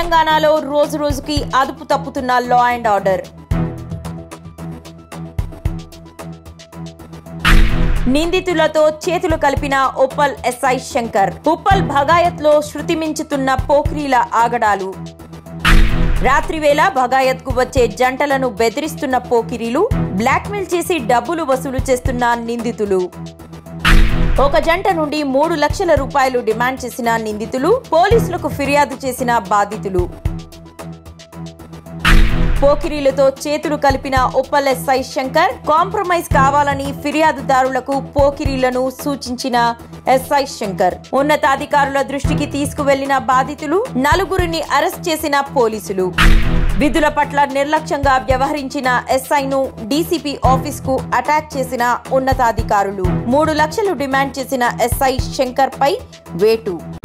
తెలంగాణలో రోజు రోజుకి అదుపు తప్పుతున్న లా అండ్ ఆర్డర్ నిందితులతో చేతులు కలిపిన ఉప్పల్ ఎస్ఐ శంకర్ ఉప్పల్ భగాయత్ లో శృతి మించుతున్న పోఖ్రీల ఆగడాలు రాత్రివేళ భగాయత్ కు వచ్చే జంటలను బెదిరిస్తున్న పోకిరీలు బ్లాక్మెయిల్ చేసి డబ్బులు వసూలు చేస్తున్న నిందితులు ఒక జంట నుండి మూడు లక్షల రూపాయలు డిమాండ్ చేసిన నిందితులు పోలీసులకు ఫిర్యాదు చేసిన బాధితులు పోకిరీలతో చేతులు కలిపిన ఉప్పల్ ఎస్ఐ శంకర్ కాంప్రమైజ్ కావాలని ఫిర్యాదుదారులకు పోకిరీలను సూచించిన ఎస్ఐ శంకర్ ఉన్నతాధికారుల దృష్టికి తీసుకువెళ్లిన బాధితులు నలుగురిని అరెస్ట్ చేసిన పోలీసులు విధుల పట్ల నిర్లక్ష్యంగా వ్యవహరించిన ఎస్ఐను డీసీపీ ఆఫీస్ కు అటాక్ చేసిన ఉన్నతాధికారులు మూడు లక్షలు డిమాండ్ చేసిన ఎస్ఐ శంకర్ పై వేటు